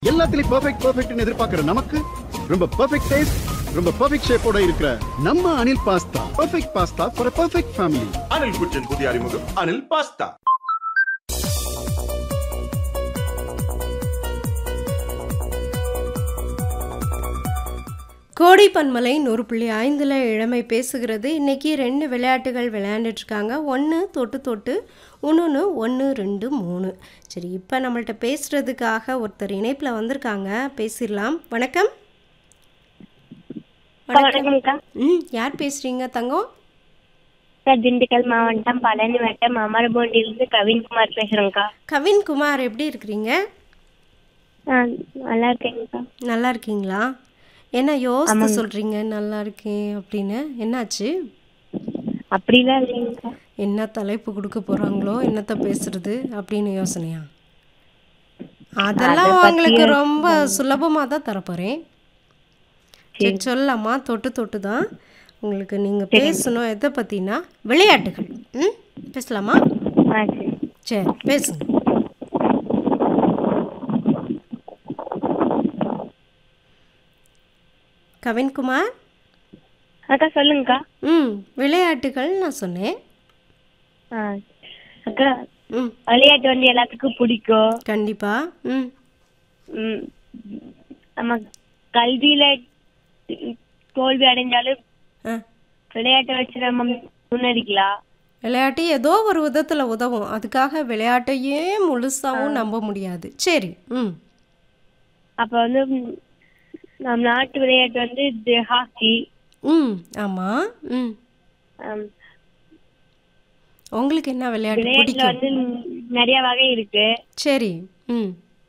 எல்லாத்துலயும் பெர்ஃபெக்ட் பெர்ஃபெக்ட்னு எதிர்பார்க்கிற நமக்கு ரொம்ப பெர்ஃபெக்ட் டேஸ்ட் ரொம்ப பெர்ஃபெக்ட் ஷேப்போட இருக்கிற நம்ம Anil pasta perfect pasta for perfect family Anil kitchen புதிய அறிமுகம் அனில் பாஸ்தா கோடை பன்மலை நூறு புள்ளி ஐந்தில் இளமை பேசுகிறது இன்றைக்கி ரெண்டு விளையாட்டுகள் விளையாண்டுட்ருக்காங்க ஒன்று தொட்டு தொட்டு இன்னொன்று ஒன்று ரெண்டு மூணு சரி இப்போ நம்மள்ட்ட பேசுகிறதுக்காக ஒருத்தர் இணைப்பில் வந்திருக்காங்க பேசிடலாம் வணக்கம் வணக்கம் வணக்கம்க்கா ம் யார் பேசுகிறீங்க தங்கம் சார் திண்டுக்கல் மாவட்டம் பழனி வட்டம் அமரபோண்டிலிருந்து கவின்குமார் பேசுறேங்க்கா கவின்குமார் எப்படி இருக்கிறீங்க ஆ நல்லா இருக்கேங்கக்கா நல்லா இருக்கீங்களா என்ன யோசித்து சொல்கிறீங்க நல்லா இருக்கேன் அப்படின்னு என்னாச்சு அப்படிலாம் இல்லைங்கக்கா என்ன தலைப்பு கொடுக்க போறாங்களோ என்னத்த பேசுறது அப்படின்னு யோசனையா அதெல்லாம் உங்களுக்கு ரொம்ப சுலபமாக தான் தரப்போகிறேன் சரி சொல்லலாமா தொட்டு தொட்டு தான் உங்களுக்கு நீங்கள் பேசணும் எதை பற்றினா விளையாட்டுகள் ம் பேசலாமா ஆ சரி சரி பேசுங்க கவின்குமார் அக்கா சொல்லுங்கக்கா ம் விளையாட்டுகள் நான் சொன்னேன் ஆ அக்கா ம் விளையாட்டு வந்து எல்லாத்துக்கும் பிடிக்கும் கண்டிப்பா ம் ம் நம்ம கல்வியில தோல்வி அடைஞ்சாலும் ஆ விளையாட்டை வச்சு நம்ம முன்னேறிக்கலாம் விளையாட்டு ஏதோ ஒரு விதத்தில் உதவும் அதுக்காக விளையாட்டையே முழுசாவும் நம்ப முடியாது சரி ம் அப்ப வந்து ம், நம்ம நாட்டு விளையாட்டு வந்து இது ஹாக்கி ம் ஆமாம் ம் ஆம், உங்களுக்கு என்ன விளையாட்டு விளையாட்டுல பிடிக்கும் வந்து நிறைய வகை இருக்கு சரி ம்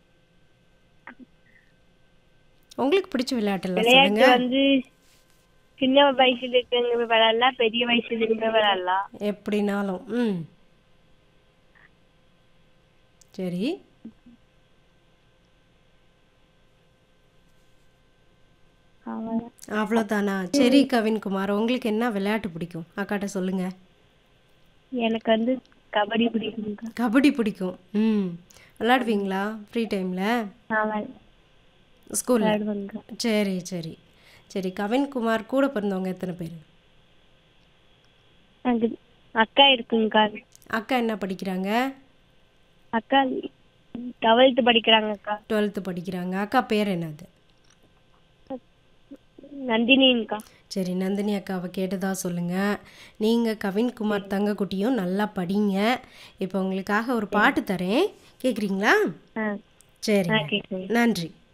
உங்களுக்கு பிடிச்ச விளையாட்டுலாம் விளையாட்டு சொல்லுங்க வந்து சின்ன வயசுல இருக்கிறவங்க விளையாடலாம் பெரிய வயசுல இருக்கிறவங்க விளையாடலாம் எப்படினாலும் ம் சரி அவ்வளவுதான். அவ்வளோதானா சரி கவின்குமார் உங்களுக்கு என்ன விளையாட்டு பிடிக்கும் அக்காட்ட சொல்லுங்க எனக்கு வந்து கபடி பிடிக்கும்க்கா கபடி பிடிக்கும் ம் விளையாடுவீங்களா ஃப்ரீ டைமில் நான் விளை- ஸ்கூலில் விளையாடுவேங்க்கா சரி சரி சரி கவின்குமார் கூட பிறந்தவங்க எத்தனை பேர் எனக்கு அக்கா இருக்குங்கக்கா அக்கா என்ன படிக்கிறாங்க அக்கா டுவெல்த் படிக்கிறாங்கக்கா டுவெல்த்து படிக்கிறாங்க அக்கா பேர் என்னது நந்தினிங்கக்கா சரி நந்தினி அக்காவை கேட்டதா சொல்லுங்கள் நீங்கள் கவின்குமார் தங்கக்குட்டியும் நல்லா படிங்க இப்போ உங்களுக்காக ஒரு பாட்டு தரேன் கேட்குறீங்களா ஆ சரி ஆ கேட்குங்க நன்றி